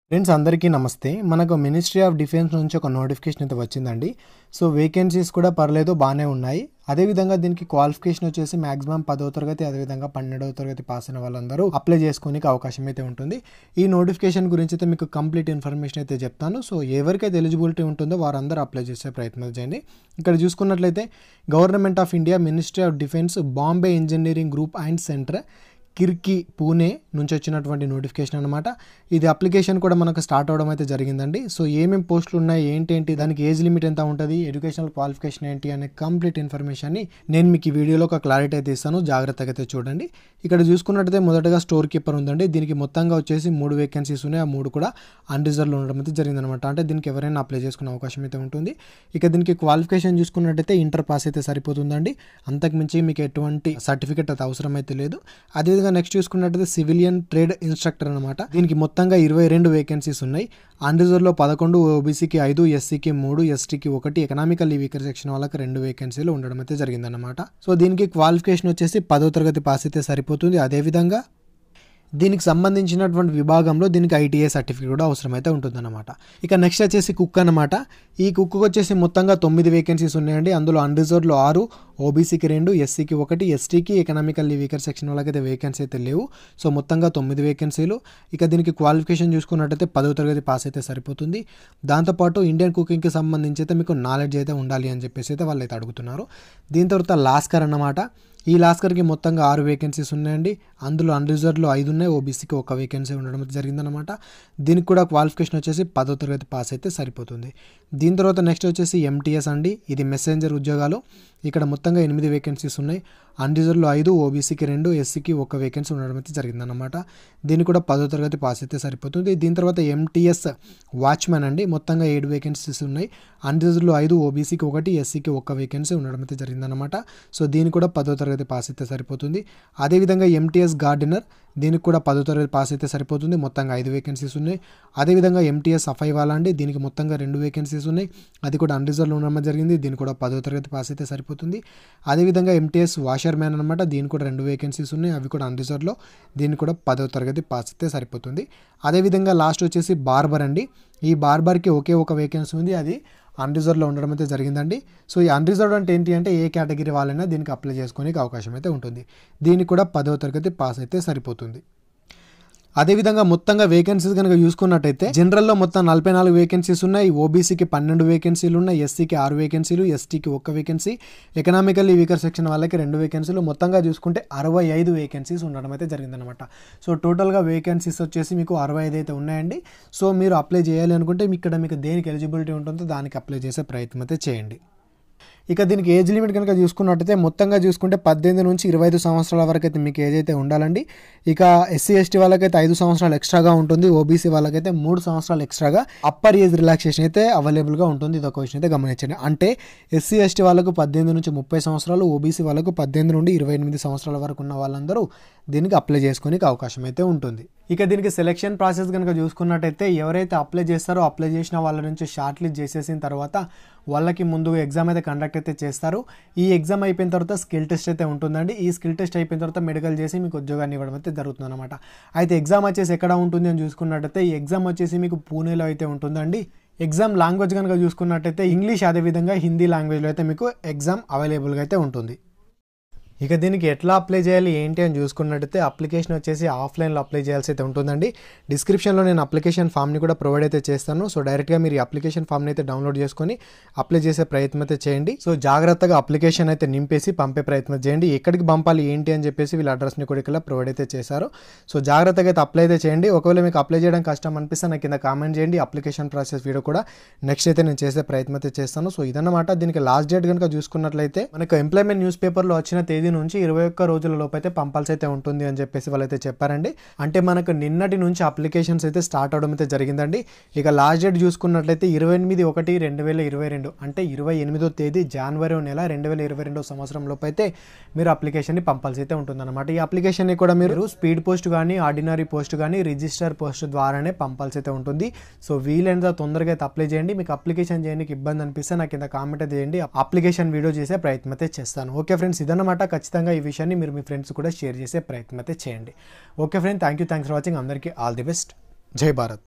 friends అందరికీ నమస్తే మనకు మినిస్ట్రీ ఆఫ్ డిఫెన్స్ నుంచి ఒక నోటిఫికేషన్ అయితే వచ్చిందండి సో వేకెన్సీస్ కూడా పర్లేదు బాగానే ఉన్నాయి అదేవిధంగా దీనికి క్వాలిఫికేషన్ వచ్చేసి మాక్సిమం పదవ తరగతి అదేవిధంగా పన్నెండవ తరగతి పాస్ అయిన వాళ్ళందరూ అప్లై చేసుకోనికి అవకాశం అయితే ఉంటుంది ఈ నోటిఫికేషన్ గురించి అయితే మీకు కంప్లీట్ ఇన్ఫర్మేషన్ అయితే చెప్తాను సో ఎవరికైతే ఎలిజిబిలిటీ ఉంటుందో వారందరూ అప్లై చేసే ప్రయత్నం చేయండి ఇక్కడ చూసుకున్నట్లయితే government of India ministry of defence Bombay engineering group and centre Kirkee Pune నుంచి వచ్చినటువంటి నోటిఫికేషన్ అనమాట ఇది అప్లికేషన్ కూడా మనకు స్టార్ట్ అవడం అయితే జరిగిందండి సో ఏమేమి పోస్టులు ఉన్నాయి ఏంటి ఏంటి దానికి ఏజ్ లిమిట్ ఎంత ఉంటుంది ఎడ్యుకేషనల్ క్వాలిఫికేషన్ ఏంటి అనే కంప్లీట్ ఇన్ఫర్మేషన్ని నేను మీకు ఈ వీడియోలో ఒక క్లారిటీ అయితే ఇస్తాను జాగ్రత్తగా అయితే చూడండి ఇక్కడ చూసుకున్నట్టయితే మొదటగా స్టోర్ కీపర్ ఉందండి దీనికి మొత్తంగా వచ్చేసి మూడు వేకెన్సీస్ ఉన్నాయి ఆ మూడు కూడా అన్రిజర్వ్లో ఉండడం అయితే జరిగిందనమాట అంటే దీనికి ఎవరైనా అప్లై చేసుకునే అవకాశం అయితే ఉంటుంది ఇక దీనికి క్వాలిఫికేషన్ చూసుకున్నట్టయితే ఇంటర్ పాస్ అయితే సరిపోతుందండి అంతకుమించి మీకు ఎటువంటి సర్టిఫికేట్ అయితే అవసరం అయితే లేదు అదేవిధంగా నెక్స్ట్ చూసుకున్నట్టయితే సివిలియన్ ట్రేడ్ ఇన్స్ట్రక్టర్ అనమాట దీనికి మొత్తంగా ఇరవై రెండు వేకెన్సీస్ ఉన్నాయి అన్రిజర్వ్లో పదకొండు ఓబీసీకి ఐదు ఎస్సీకి మూడు ఎస్టీకి ఒకటి ఎకనామికల్లీ వీకర్ సెక్షన్ వాళ్ళకి రెండు వేకెన్సీలు ఉండడం అయితే జరిగిందన్నమాట సో దీనికి క్వాలిఫికేషన్ వచ్చేసి పదో తరగతి పాస్ అయితే సరిపోతుంది అదేవిధంగా దీనికి సంబంధించినటువంటి విభాగంలో దీనికి ఐటీఐ సర్టిఫికేట్ కూడా అవసరమైతే ఉంటుందన్నమాట ఇక నెక్స్ట్ వచ్చేసి కుక్ అనమాట ఈ కుక్కు వచ్చేసి మొత్తంగా తొమ్మిది వేకెన్సీస్ ఉన్నాయండి అందులో అన్రిజర్వ్లో ఆరు ఓబీసీకి రెండు ఎస్సీకి ఒకటి ఎస్టీకి ఎకనామికల్లీ వీకర్ సెక్షన్ వాళ్ళకైతే వేకెన్సీ అయితే లేవు సో మొత్తంగా తొమ్మిది వేకెన్సీలు ఇక దీనికి క్వాలిఫికేషన్ చూసుకున్నట్టయితే పదో తరగతి పాస్ అయితే సరిపోతుంది దాంతోపాటు ఇండియన్ కుకింగ్కి సంబంధించి అయితే మీకు నాలెడ్జ్ అయితే ఉండాలి అని చెప్పేసి అయితే వాళ్ళు అయితే అడుగుతున్నారు దీని తర్వాత లాస్కర్ అన్నమాట ఈ లాస్కర్కి మొత్తంగా ఆరు వేకెన్సీస్ ఉన్నాయండి అందులో అన్రిజర్వ్లో ఐదు ఉన్నాయి ఓబీసీకి ఒక వేకెన్సీ ఉండడం అయితే జరిగిందనమాట దీనికి కూడా క్వాలిఫికేషన్ వచ్చేసి పదో తరగతి పాస్ అయితే సరిపోతుంది దీని తర్వాత నెక్స్ట్ వచ్చేసి ఎంటీఎస్ అండి ఇది మెసెంజర్ ఉద్యోగాలు ఇక్కడ మొత్తంగా ఎనిమిది వేకెన్సీస్ ఉన్నాయి అన్రిజర్వ్లో ఐదు ఓబీసీకి రెండు ఎస్సీకి ఒక వేకెన్సీ ఉండడం అయితే జరిగిందనమాట దీనికి కూడా పదో తరగతి పాస్ అయితే సరిపోతుంది దీని తర్వాత ఎంటీఎస్ వాచ్మెన్ అండి మొత్తంగా ఏడు వేకెన్సీస్ ఉన్నాయి అన్రిజర్వ్లో ఐదు ఓబీసీకి ఒకటి ఎస్సీకి ఒక వేకెన్సీ ఉండడం అయితే జరిగిందనమాట సో దీనికి కూడా పదో తరగతి పాస్ అయితే సరిపోతుంది అదేవిధంగా ఎంటీఎస్ గార్డెనర్ దీనికి కూడా పదో తరగతి పాస్ అయితే సరిపోతుంది మొత్తంగా ఐదు వేకెన్సీస్ ఉన్నాయి అదేవిధంగా ఎంటీఎస్ అఫై వాళ్ళ అండి దీనికి మొత్తంగా రెండు వేకెన్సీస్ ఉన్నాయి అది కూడా అన్రిజర్వ్లో ఉండడం జరిగింది దీనికి కూడా పదో తరగతి పాస్ అయితే సరిపోతుంది అదేవిధంగా ఎంటీఎస్ వాషర్ మ్యాన్ అనమాట దీనికి కూడా రెండు వేకెన్సీస్ ఉన్నాయి అవి కూడా అన్రిజర్వ్లో దీనికి కూడా పదో తరగతి పాస్ అయితే సరిపోతుంది అదేవిధంగా లాస్ట్ వచ్చేసి బార్బర్ అండి ఈ బార్బర్కి ఒకే ఒక వేకెన్సీ ఉంది అది అన్రిజర్వ్లో ఉండడం అయితే జరిగిందండి సో ఈ అన్రిజర్వ్డ్ అంటే ఏంటి అంటే ఏ కేటగిరీ వాళ్ళైనా దీనికి అప్లై చేసుకోనికి అవకాశం అయితే ఉంటుంది దీనికి కూడా పదవ తరగతి పాస్ అయితే సరిపోతుంది అదేవిధంగా మొత్తంగా వేకెన్సీస్ కనుక చూసుకున్నట్టయితే జనరల్లో మొత్తం నలభై నాలుగు వేకెన్సీస్ ఉన్నాయి ఓబీసీకి పన్నెండు వేకెన్సీలు ఉన్నాయి ఎస్సీకి ఆరు వేకెన్సీలు ఎస్టీకి ఒక్క వేకెన్సీ ఎకనామికల్లీ వీకర్ సెక్షన్ వాళ్ళకి రెండు వేకెన్సీలు మొత్తంగా చూసుకుంటే అరవై ఐదు వేకెన్సీస్ ఉండడం అయితే జరిగిందనమాట సో టోటల్గా వేకెన్సీస్ వచ్చేసి మీకు అరవై ఐదు అయితే ఉన్నాయండి సో మీరు అప్లై చేయాలి అనుకుంటే ఇక్కడ మీకు దేనికి ఎలిజిబిలిటీ ఉంటుందో దానికి అప్లై చేసే ప్రయత్నం అయితే చేయండి ఇక దీనికి ఏజ్ లిమిట్ కనుక చూసుకున్నట్టయితే మొత్తంగా చూసుకుంటే పద్దెనిమిది నుంచి ఇరవై ఐదు సంవత్సరాల వరకు అయితే మీకు ఏజ్ అయితే ఉండాలండి ఇక ఎస్సీ ఎస్టీ వాళ్ళకైతే ఐదు సంవత్సరాలు ఎక్స్ట్రాగా ఉంటుంది ఓబీసీ వాళ్ళకైతే మూడు సంవత్సరాలు ఎక్స్ట్రాగా అప్పర్ ఏజ్ రిలాక్సేషన్ అయితే అవైలబుల్గా ఉంటుంది ఇది ఒక విషయం అయితే గమనించండి అంటే ఎస్సీ ఎస్టీ వాళ్ళకు పద్దెనిమిది నుంచి ముప్పై సంవత్సరాలు ఓబీసీ వాళ్ళకు పద్దెనిమిది నుండి ఇరవై ఎనిమిది సంవత్సరాల వరకు ఉన్న వాళ్ళందరూ దీనికి అప్లై చేసుకోనికి అవకాశం అయితే ఉంటుంది ఇక దీనికి సెలెక్షన్ ప్రాసెస్ కనుక చూసుకున్నట్టయితే ఎవరైతే అప్లై చేస్తారో అప్లై చేసిన వాళ్ళ నుంచి షార్ట్ లిస్ట్ చేసేసిన తర్వాత వాళ్ళకి ముందు ఎగ్జామ్ అయితే కండక్ట్ అయితే చేస్తారు ఈ ఎగ్జామ్ అయిపోయిన తర్వాత స్కిల్ టెస్ట్ అయితే ఉంటుందండి ఈ స్కిల్ టెస్ట్ అయిపోయిన తర్వాత మెడికల్ చేసి మీకు ఉద్యోగాన్ని ఇవ్వడం అయితే జరుగుతుంది అనమాట అయితే ఎగ్జామ్ వచ్చేసి ఎక్కడ ఉంటుంది అని చూసుకున్నట్టయితే ఈ ఎగ్జామ్ వచ్చేసి మీకు పూణేలో అయితే ఉంటుందండి ఎగ్జామ్ లాంగ్వేజ్ కనుక చూసుకున్నట్టయితే ఇంగ్లీష్ అదేవిధంగా హిందీ లాంగ్వేజ్లో అయితే మీకు ఎగ్జామ్ అవైలబుల్గా అయితే ఉంటుంది ఇక దీనికి ఎట్లా అప్లై చేయాలి ఏంటి అని చూసుకున్నట్టయితే అప్లికేషన్ వచ్చేసి ఆఫ్లైన్లో అప్లై చేయాల్సి అయితే ఉంటుందండి డిస్క్రిప్షన్లో నేను అప్లికేషన్ ఫామ్ని కూడా ప్రొవైడ్ అయితే చేస్తాను సో డైరెక్ట్గా మీరు ఈ అప్లికేషన్ ఫామ్ని అయితే డౌన్లోడ్ చేసుకొని అప్లై చేసే ప్రయత్నం అయితే చేయండి సో జాగ్రత్తగా అప్లికేషన్ అయితే నింపేసి పంపే ప్రయత్నం చేయండి ఎక్కడికి పంపాలి ఏంటి అని చెప్పేసి వీళ్ళ అడ్రస్ని కూడా ఇక్కడ ప్రొవైడ్ అయితే చేశారు సో జాగ్రత్తగా అయితే అప్లై అయితే చేయండి ఒకవేళ మీకు అప్లై చేయడం కష్టం అనిపిస్తే నాకు కింద కామెంట్ చేయండి అప్లికేషన్ ప్రాసెస్ వీడియో కూడా నెక్స్ట్ అయితే నేను చేసే ప్రయత్నం అయితే చేస్తాను సో ఇదన్నమాట దీనికి లాస్ట్ డేట్ కనుక చూసుకున్నట్లయితే మనకు ఎంప్లాయ్మెంట్ న్యూస్ పేపర్లో వచ్చిన తేదీ నుంచి ఇరవై ఒక్క రోజుల లోపు అయితే పంపాల్సి అయితే ఉంటుంది అని చెప్పేసి వాళ్ళైతే చెప్పారండి అంటే మనకు నిన్నటి నుంచి అప్లికేషన్స్ అయితే స్టార్ట్ అవడం అయితే జరిగిందండి ఇక లాస్ట్ డేట్ చూసుకున్నట్లయితే ఇరవై ఎనిమిది ఒకటి రెండు వేల ఇరవై రెండు అంటే ఇరవై ఎనిమిదో తేదీ జనవరి నెల రెండు వేల ఇరవై రెండో సంవత్సరం లోపు అయితే మీరు అప్లికేషన్ని పంపాల్సి అయితే ఉంటుందన్నమాట ఈ అప్లికేషన్ని కూడా మీరు స్పీడ్ పోస్ట్ కానీ ఆర్డినరీ పోస్ట్ కానీ రిజిస్టర్ పోస్ట్ ద్వారానే పంపాల్సి అయితే ఉంటుంది సో వీలైనంత తొందరగా అయితే అప్లై చేయండి మీకు అప్లికేషన్ చేయడానికి ఇబ్బంది అనిపిస్తే నాకు కింద కామెంట్ అయితే చేయండి అప్లికేషన్ వీడియో చేసే ప్రయత్నం అయితే చేస్తాను ఓకే ఫ్రెండ్స్ ఇదన్నమాట ఖచ్చితంగా ఈ విషయాన్ని మీరు మీ ఫ్రెండ్స్ కూడా షేర్ చేసే ప్రయత్నం అయితే చేయండి okay friend thank you thanks for watching అందరికీ ఆల్ ది బెస్ట్ జై భారత్